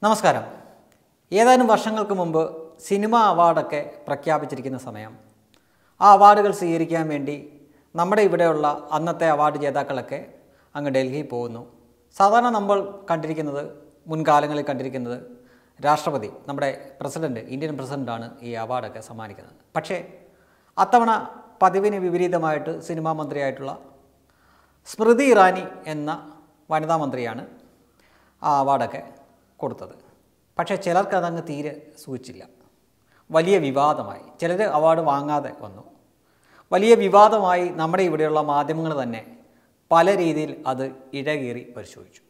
നമസ്കാരം ഏതാനും വർഷങ്ങൾക്ക് മുമ്പ് സിനിമ അവാർഡൊക്കെ പ്രഖ്യാപിച്ചിരിക്കുന്ന സമയം ആ അവാർഡുകൾ സ്വീകരിക്കാൻ വേണ്ടി നമ്മുടെ ഇവിടെയുള്ള അന്നത്തെ അവാർഡ് ജേതാക്കളൊക്കെ അങ്ങ് ഡൽഹിയിൽ പോകുന്നു സാധാരണ നമ്മൾ കണ്ടിരിക്കുന്നത് മുൻകാലങ്ങളിൽ കണ്ടിരിക്കുന്നത് രാഷ്ട്രപതി നമ്മുടെ പ്രസിഡൻറ്റ് ഇന്ത്യൻ പ്രസിഡൻ്റാണ് ഈ അവാർഡൊക്കെ സമ്മാനിക്കുന്നത് പക്ഷേ അത്തവണ പതിവിന് വിപരീതമായിട്ട് സിനിമാ മന്ത്രിയായിട്ടുള്ള സ്മൃതി ഇറാനി എന്ന വനിതാ മന്ത്രിയാണ് ആ അവാർഡൊക്കെ കൊടുത്തത് പക്ഷേ ചിലർക്ക് അതങ്ങ് തീരെ സൂചിച്ചില്ല വലിയ വിവാദമായി ചിലർ അവാർഡ് വാങ്ങാതെ വന്നു വലിയ വിവാദമായി നമ്മുടെ ഇവിടെയുള്ള മാധ്യമങ്ങൾ തന്നെ പല രീതിയിൽ അത് ഇഴകീറി പരിശോധിച്ചു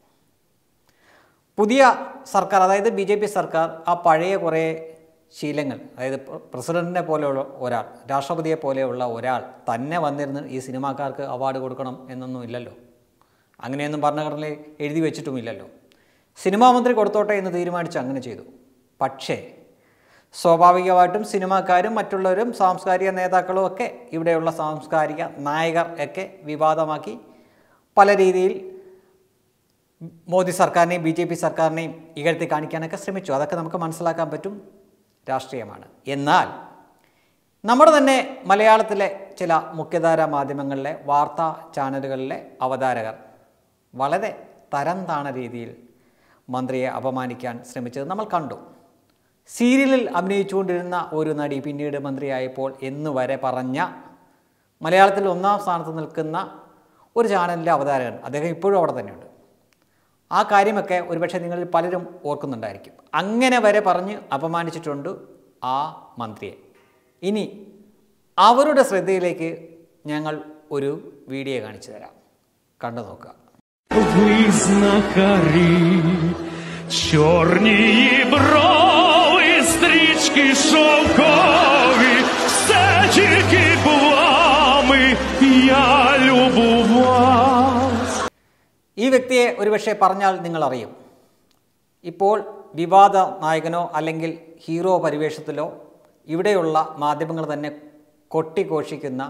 പുതിയ സർക്കാർ അതായത് ബി ജെ പി സർക്കാർ ആ പഴയ കുറേ ശീലങ്ങൾ അതായത് പ്ര- പ്രസിഡന്റിനെ പോലെയുള്ള ഒരാൾ രാഷ്ട്രപതിയെ പോലെയുള്ള ഒരാൾ തന്നെ വന്നിരുന്ന് ഈ സിനിമാക്കാർക്ക് അവാർഡ് കൊടുക്കണം എന്നൊന്നും ഇല്ലല്ലോ അങ്ങനെയൊന്നും ഭരണഘടനയിൽ എഴുതി വെച്ചിട്ടുമില്ലല്ലോ സിനിമാ മന്ത്രി കൊടുത്തോട്ടെ എന്ന് തീരുമാനിച്ച് അങ്ങനെ ചെയ്തു പക്ഷേ സ്വാഭാവികമായിട്ടും സിനിമാക്കാരും മറ്റുള്ളവരും സാംസ്കാരിക നേതാക്കളും ഒക്കെ ഇവിടെയുള്ള സാംസ്കാരിക നായകർ ഒക്കെ വിവാദമാക്കി പല രീതിയിൽ മോദി സർക്കാരിനെയും ബി ജെ പി സർക്കാരിനെയും ഇകഴ്ത്തി കാണിക്കാനൊക്കെ ശ്രമിച്ചു അതൊക്കെ നമുക്ക് മനസ്സിലാക്കാൻ പറ്റും രാഷ്ട്രീയമാണ് എന്നാൽ നമ്മുടെ തന്നെ മലയാളത്തിലെ ചില മുഖ്യധാര മാധ്യമങ്ങളിലെ വാർത്താ ചാനലുകളിലെ അവതാരകർ വളരെ തരം താണ രീതിയിൽ മന്ത്രിയെ അപമാനിക്കാൻ ശ്രമിച്ചത് നമ്മൾ കണ്ടു സീരിയലിൽ അഭിനയിച്ചുകൊണ്ടിരുന്ന ഒരു നടി പിന്നീട് മന്ത്രിയായപ്പോൾ എന്ന് വരെ പറഞ്ഞ മലയാളത്തിൽ ഒന്നാം സ്ഥാനത്ത് നിൽക്കുന്ന ഒരു ചാനലിൻ്റെ അവതാരകൻ അദ്ദേഹം ഇപ്പോഴും അവിടെ തന്നെയുണ്ട് ആ കാര്യമൊക്കെ ഒരുപക്ഷെ നിങ്ങളിൽ പലരും ഓർക്കുന്നുണ്ടായിരിക്കും അങ്ങനെ വരെ പറഞ്ഞ് അപമാനിച്ചിട്ടുണ്ട് ആ മന്ത്രിയെ ഇനി അവരുടെ ശ്രദ്ധയിലേക്ക് ഞങ്ങൾ ഒരു വീഡിയോ കാണിച്ചു തരാം കണ്ടു നോക്കുക Ви знахарі, чорні брови, стрічки шовкові, все тільки вами, я любував. ഈ വ്യക്തിയെ ഒരുപക്ഷെ പറഞ്ഞാൽ നിങ്ങൾ അറിയും ഇപ്പോൾ വിവാദ നായകനോ അല്ലെങ്കിൽ ഹീറോ പരിവേഷത്തിലോ ഇവിടെയുള്ള മാധ്യമങ്ങൾ തന്നെ കൊട്ടിഘോഷിക്കുന്ന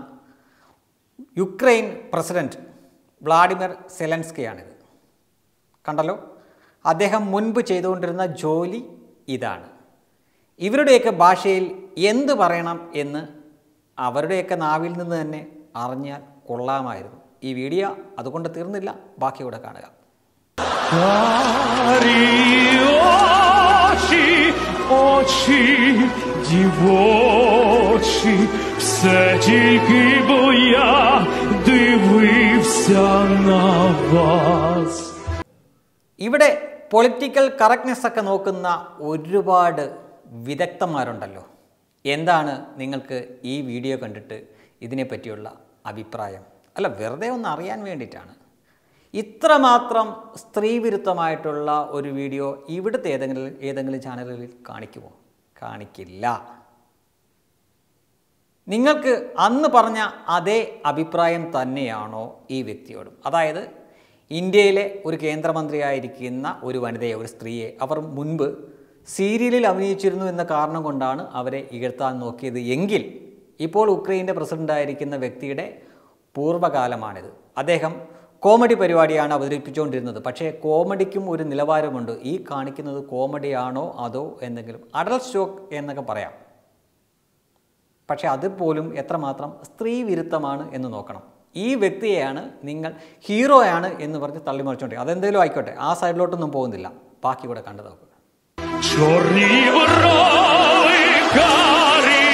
യുക്രൈൻ പ്രസിഡന്റ് വ്ളാഡിമിർ സെലൻസ്കിയാണിത് കണ്ടല്ലോ അദ്ദേഹം മുൻപ് ചെയ്തുകൊണ്ടിരുന്ന ജോലി ഇതാണ് ഇവരുടെയൊക്കെ ഭാഷയിൽ എന്ത് പറയണം എന്ന് അവരുടെയൊക്കെ നാവിൽ നിന്ന് തന്നെ അറിഞ്ഞാൽ കൊള്ളാമായിരുന്നു ഈ വീഡിയോ അതുകൊണ്ട് തീർന്നില്ല ബാക്കി കൂടെ കാണുക Карі очі, очі дівочі, все тільки бо я дивився на вас. ഇവിടെ പൊളിറ്റിക്കൽ കറക്റ്റ്നെസ് ഒക്കെ നോക്കുന്ന ഒരുപാട് വിദഗ്ധന്മാരുണ്ടല്ലോ എന്താണ് നിങ്ങൾക്ക് ഈ വീഡിയോ കണ്ടിട്ട് ഇതിനെപ്പറ്റിയുള്ള അഭിപ്രായം അല്ല വെറുതെ ഒന്ന് അറിയാൻ വേണ്ടിയിട്ടാണ് ഇത്രമാത്രം സ്ത്രീവിരുദ്ധമായിട്ടുള്ള ഒരു വീഡിയോ ഇവിടുത്തെ ഏതെങ്കിലും ഏതെങ്കിലും ചാനലുകളിൽ കാണിക്കുമോ കാണിക്കില്ല നിങ്ങൾക്ക് അന്ന് പറഞ്ഞ അതേ അഭിപ്രായം തന്നെയാണോ ഈ വ്യക്തിയോടും അതായത് ഇന്ത്യയിലെ ഒരു കേന്ദ്രമന്ത്രിയായിരിക്കുന്ന ഒരു വനിതയെ ഒരു സ്ത്രീയെ അവർ മുൻപ് സീരിയലിൽ അഭിനയിച്ചിരുന്നു എന്ന കാരണം കൊണ്ടാണ് അവരെ ഇകഴ്ത്താൻ നോക്കിയത് എങ്കിൽ ഇപ്പോൾ ഉക്രൈൻ്റെ പ്രസിഡൻ്റായിരിക്കുന്ന വ്യക്തിയുടെ പൂർവ്വകാലമാണിത് അദ്ദേഹം കോമഡി പരിപാടിയാണ് അവതരിപ്പിച്ചുകൊണ്ടിരുന്നത് പക്ഷേ കോമഡിക്കും ഒരു നിലവാരമുണ്ട് ഈ കാണിക്കുന്നത് കോമഡിയാണോ അതോ എന്തെങ്കിലും അഡൽ സ്റ്റോക്ക് എന്നൊക്കെ പറയാം പക്ഷെ അതുപോലും എത്രമാത്രം സ്ത്രീ വിരുദ്ധമാണ് എന്ന് നോക്കണം ഈ വ്യക്തിയെയാണ് നിങ്ങൾ ഹീറോയാണ് എന്ന് പറഞ്ഞ് തള്ളിമറിച്ചോണ്ടേ അതെന്തെങ്കിലും ആയിക്കോട്ടെ ആ സൈഡിലോട്ടൊന്നും പോകുന്നില്ല ബാക്കി കൂടെ കണ്ടു നോക്കുക Чорні брови, карі.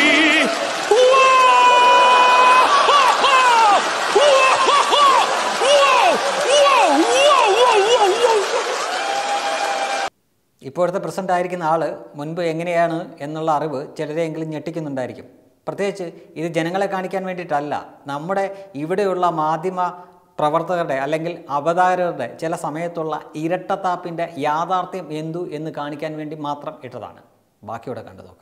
ഇപ്പോഴത്തെ പ്രസിഡന്റ് ആയിരിക്കുന്ന ആൾ മുൻപ് എങ്ങനെയാണ് എന്നുള്ള അറിവ് ചിലരെയെങ്കിലും ഞെട്ടിക്കുന്നുണ്ടായിരിക്കും പ്രത്യേകിച്ച് ഇത് ജനങ്ങളെ കാണിക്കാൻ വേണ്ടിയിട്ടല്ല നമ്മുടെ ഇവിടെയുള്ള മാധ്യമ പ്രവർത്തകരുടെ അല്ലെങ്കിൽ അവതാരകരുടെ ചില സമയത്തുള്ള ഇരട്ടത്താപ്പിൻ്റെ യാഥാർത്ഥ്യം എന്തു എന്ന് കാണിക്കാൻ വേണ്ടി മാത്രം ഇട്ടതാണ് ബാക്കിയോടെ കണ്ടു നോക്കാം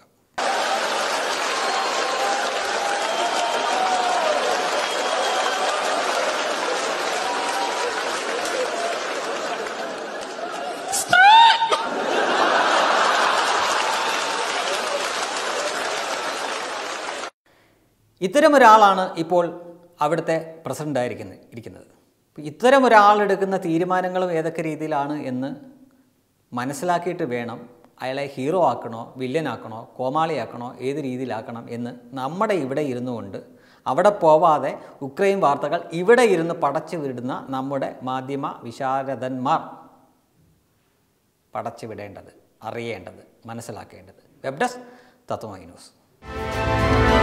ഇത്തരം ഒരാളാണ് ഇപ്പോൾ അവിടുത്തെ പ്രസിഡൻ്റായിരിക്കുന്നത് ഇരിക്കുന്നത് ഇത്തരം ഒരാളെടുക്കുന്ന തീരുമാനങ്ങളും ഏതൊക്കെ രീതിയിലാണ് എന്ന് മനസ്സിലാക്കിയിട്ട് വേണം അയാളെ ഹീറോ ആക്കണോ വില്ലനാക്കണോ കോമാളിയാക്കണോ ഏത് രീതിയിലാക്കണം എന്ന് നമ്മുടെ ഇവിടെ ഇരുന്നു കൊണ്ട് അവിടെ പോവാതെ ഉക്രൈൻ വാർത്തകൾ ഇവിടെ ഇരുന്ന് പടച്ചു വിടുന്ന നമ്മുടെ മാധ്യമ വിശാരദന്മാർ പടച്ചു വിടേണ്ടത് അറിയേണ്ടത് മനസ്സിലാക്കേണ്ടത് വെബ് ഡെസ്ക് തത്വമൈ ന്യൂസ്